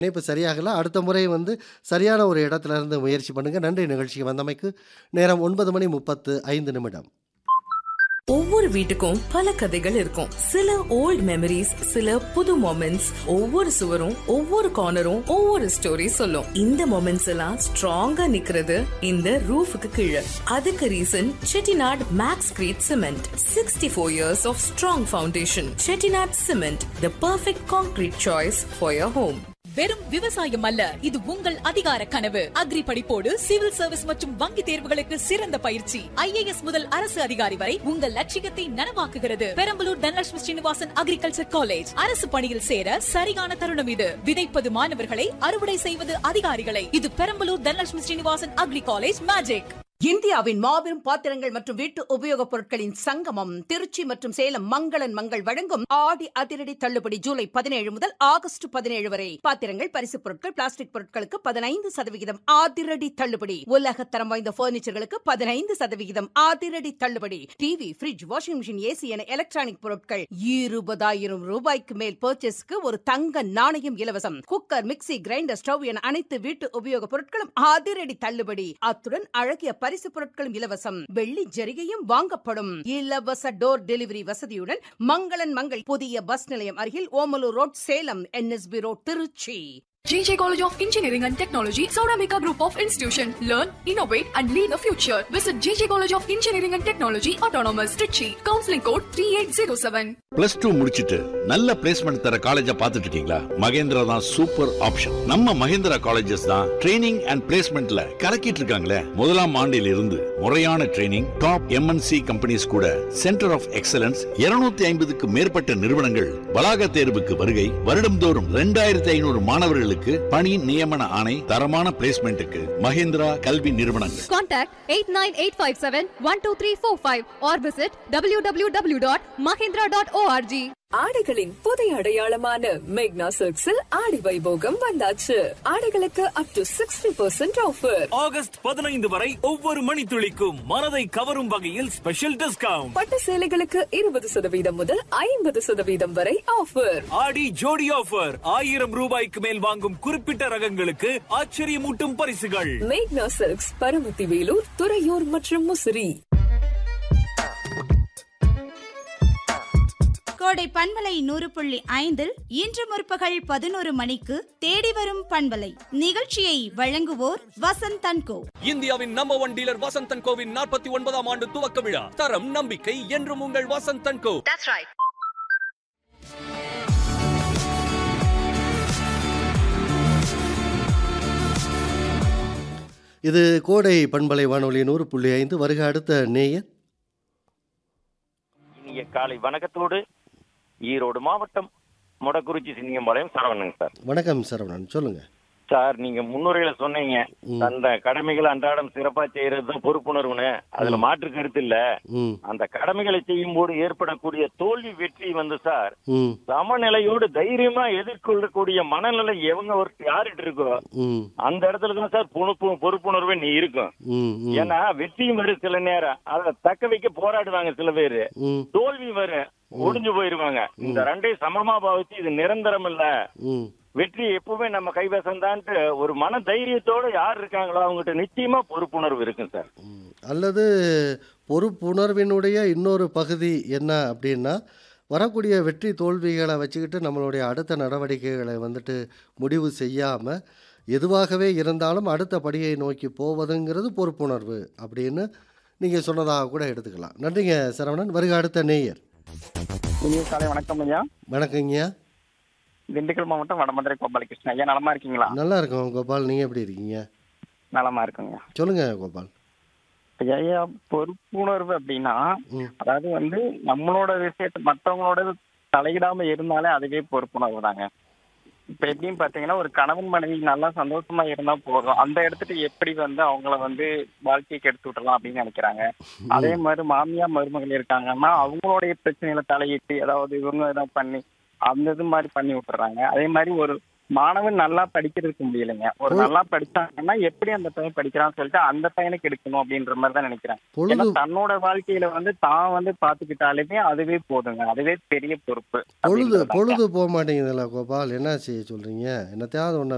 இணைப்பு சரியாகல. அடுத்த முறை வந்து சரியான ஒரு இடத்துல இருந்து முயற்சி பண்ணுங்க. நன்றி நிகழ்ச்சிக்கு வந்தமைக்கு. நேரம் 9 மணி 35 நிமிடம். ஒவ்வொரு வீட்டுக்கும் பல கதைகள் இருக்கும். சில ஓல்ட் மெமரிஸ், சில புது மொமெண்ட்ஸ். ஒவ்வொரு சுவரும், ஒவ்வொரு கார்னரும், ஒவ்வொரு ஸ்டோரி சொல்லும். இந்த மொமெண்ட்ஸ் எல்லாம் ஸ்ட்ராங்கா நிக்கிறது இந்த ரூஃபுக்கு கீழே. அதுக்கு reason Chettinad Max Crete cement. 64 years of strong foundation. Chettinad cement, the perfect concrete choice for your home. வெறும் விவசாயம் அல்ல இது உங்கள் அதிகார கனவு அக்ரி படிப்போடு சிவில் சர்வீஸ் மற்றும் வங்கி தேர்வுகளுக்கு சிறந்த பயிற்சி ஐஏஎஸ் முதல் அரசு அதிகாரி வரை உங்கள் லட்சியத்தை நனவாக்குகிறது பெரம்பலூர் தனலட்சுமி ஸ்ரீனிவாசன் அக்ரிகல்ச்சர் காலேஜ் அரசு பணியில் சேர சரியான தருணம் இது விதைப்பது மாணவர்களை அறுவடை செய்வது அதிகாரிகளை இது Perambalur Dhanalakshmi Srinivasan agri college magic இந்தியாவின் மாபெரும் பாத்திரங்கள் மற்றும் வீட்டு உபயோகப் பொருட்களின் சங்கமம் திருச்சி மற்றும் சேலம் மங்களன் மங்கள் வழங்கும் ஆடி அதிரடி தள்ளுபடி ஜூலை பதினேழு முதல் ஆகஸ்ட் பதினேழு வரை பாத்திரங்கள் பரிசுப் பொருட்கள் பிளாஸ்டிக் பொருட்களுக்கு பதினைந்து சதவிகிதம் அதிரடி தள்ளுபடி உலகத்தரம் வாய்ந்த பர்னிச்சர்களுக்கு பதினைந்து சதவிகிதம் அதிரடி தள்ளுபடி TV fridge washing machine AC என எலக்ட்ரானிக் பொருட்கள் இருபதாயிரம் ரூபாய்க்கு மேல் பர்ச்சேஸ்க்கு ஒரு தங்க நாணயம் இலவசம் குக்கர் மிக்ஸி கிரைண்டர் ஸ்டவ் என அனைத்து வீட்டு உபயோகப் பொருட்களும் அதிரடி தள்ளுபடி அத்துடன் அழகிய பரிசு பொருட்களும் இலவசம் வெள்ளி ஜரிகையும் வாங்கப்படும் இலவச டோர் டெலிவரி வசதியுடன் மங்களன் மங்கள் புதிய பஸ் நிலையம் அருகில் Omalur road Salem NSP road Trichy JJ College of Engineering and Technology, Sauramika Group of Institution. Learn, innovate, and lead the future. Visit JJ College of Engineering and Technology, Autonomous, Trichy. Counseling code 3807. Plus two முடிச்சிட்டு நல்ல placement தர காலேஜ பாத்துட்டு இருக்கீங்களா மகேந்திரா தான் super option நம்ம Mahendra colleges தான் training and பிளேஸ்மெண்ட்ல கலக்கிட்டு இருக்காங்களே முதலாம் ஆண்டில் இருந்து முறையான ட்ரைனிங் டாப் எம்என்சி கம்பெனிஸ் கூட சென்டர் ஆஃப் எக்ஸலன்ஸ் 250 ஐம்பதுக்கு மேற்பட்ட நிறுவனங்கள் வளாக தேர்வுக்கு வருகை வருடம்தோறும் ரெண்டாயிரத்தி ஐநூறு மாணவர்களுக்கு பணி நியமன ஆணை தரமான பிளேஸ்மெண்ட்டுக்கு மகேந்திரா கல்வி நிறுவனங்கள் Contact 89857-12345 or visit www.mahindra.org. ஆடைகளின் புதிய அடையாளமான மேக்னா சில்க்ஸில் ஆடி வைபோகம் வந்தாச்சு ஆடைகளுக்கு up to sixty percent offer August பதினைந்து வரை ஒவ்வொரு மணித்துளிக்கும் மனதை கவரும் வகையில் ஸ்பெஷல் டிஸ்கவுண்ட் பட்டு சேலைகளுக்கு இருபது சதவீதம் முதல் ஐம்பது சதவீதம் வரை ஆஃபர் ஆடி ஜோடி ஆஃபர் ஆயிரம் ரூபாய்க்கு மேல் வாங்கும் குறிப்பிட்ட ரகங்களுக்கு ஆச்சரியமூட்டும் பரிசுகள் மேக்னா சில்க்ஸ் பரமத்தி வேலூர் துறையூர் மற்றும் முசிறி கோடை பண்பலை நூறு புள்ளி ஐந்தில் இன்று முற்பகல் பதினோரு மணிக்கு தேடி வரும் பண்பலை நிகழ்ச்சியை வழங்குவோர் வசந்த் தன்கோ இந்தியாவின் நம்பர் ஒன் டீலர் வசந்தன் கோவின் நாற்பத்தி ஒன்பதாம் ஆண்டு துவக்க விழா தரம் நம்பிக்கை என்றும் உங்கள் வசந்தன் கோ இது கோடை பண்பலை வானொலி நூறு புள்ளி ஐந்து வருக அடுத்த நேயர் இனிய காலை வணக்கத்தோடு ஈரோடு மாவட்டம் மொடக்குறிச்சி சிங்கம்பாளையம் சரவணங்க சார் வணக்கம் சரவணன் சொல்லுங்க சார் நீங்க முன்னுரையில சொன்னீங்க ம். அந்த கடமைகளை அன்றாடம் சிறப்பா செய்யறது தான் பொறுப்புணர்வுன்னு அதுல மாற்று கருத்து இல்ல ம் அந்த கடமைகளை செய்யும் போது ஏற்படக்கூடிய தோல்வி வெற்றி வந்து சார் ம் சமநிலையோடு தைரியமா எதிர்கொள்ளக்கூடிய மனநிலை எவங்க ஒரு யாருட்டு இருக்கோ ம் அந்த இடத்துல தான் சார் பொறுப்பு பொறுப்புணர்வே நீ இருக்கும் ம் ம் ஏன்னா வெற்றியும் வரும் சில நேரம் அதை தக்க வைக்க போராடுவாங்க சில பேரு ம் தோல்வி வரும் ஒடிஞ்சு போயிருவாங்க இந்த ரெண்டையும் சமமா பாவிச்சு இது நிரந்தரம் இல்ல ம் வெற்றி எப்பவுமே நம்ம கைவசம்தான்ட்டு ஒரு மன தைரியத்தோட யார் இருக்காங்களோ அவங்ககிட்ட நிச்சயமா பொறுப்புணர்வு இருக்கும் சார் ம். அல்லது பொறுப்புணர்வினுடைய இன்னொரு பகுதி என்ன அப்படின்னா வரக்கூடிய வெற்றி தோல்விகளை வச்சுக்கிட்டு நம்மளுடைய அடுத்த நடவடிக்கைகளை வந்துட்டு முடிவு செய்யாமல் எதுவாகவே இருந்தாலும் அடுத்த படியை நோக்கி போவதுங்கிறது பொறுப்புணர்வு அப்படின்னு நீங்கள் சொன்னதாக கூட எடுத்துக்கலாம் நன்றிங்க சரவணன் வருக அடுத்த நேயர் இனிய காலை வணக்கம் ஐயா வணக்கங்கய்யா திண்டுக்கல் மாவட்டம் வடமதுரை கோபாலகிருஷ்ணன் ஐயா நலமா இருக்கீங்களா நல்லா இருக்கோம் கோபால் நீங்கள் எப்படி இருக்கீங்க நலமா இருக்குங்க சொல்லுங்க கோபால் ஐயா ஐயா பொறுப்புணர்வு அப்படின்னா ம் அதாவது வந்து நம்மளோட விஷயத்த மற்றவங்களோட தலையிடாம இருந்தாலே அதுவே பொறுப்புணர்வு தாங்க இப்ப எப்படின்னு பாத்தீங்கன்னா ஒரு கணவன் மனைவி நல்லா சந்தோஷமா இருந்தா போதும் அந்த இடத்துக்கு எப்படி வந்து அவங்கள வந்து வாழ்க்கைக்கு எடுத்து விடலாம் அப்படின்னு நினைக்கிறாங்க அதே மாதிரி மாமியா மருமகள் இருக்காங்கன்னா அவங்களுடைய பிரச்சனைகளை தலையிட்டு அதாவது இவங்க ஏதாவது பண்ணி அந்த இது மாதிரி பண்ணி விட்டுறாங்க அதே மாதிரி ஒரு மாணவன் நல்லா படிக்கிறதுக்கு முடியலைங்க ஒரு நல்லா படிச்சாங்கன்னா எப்படி அந்த பையன் படிக்கிறான்னு சொல்லிட்டு அந்த பையனுக்கு எடுக்கணும் அப்படின்ற மாதிரி தான் நினைக்கிறேன் பொழுது ஏன்னா தன்னோட வாழ்க்கையில வந்து தான் வந்து பாத்துக்கிட்டாலுமே அதுவே போதுங்க அதுவே பெரிய பொறுப்பு பொழுது அப்படின்றதுதாங்க. பொழுது போக மாட்டேங்குதுல்ல கோபால் என்ன செய்ய சொல்கிறீங்க என்னத்தையாவது ஒன்று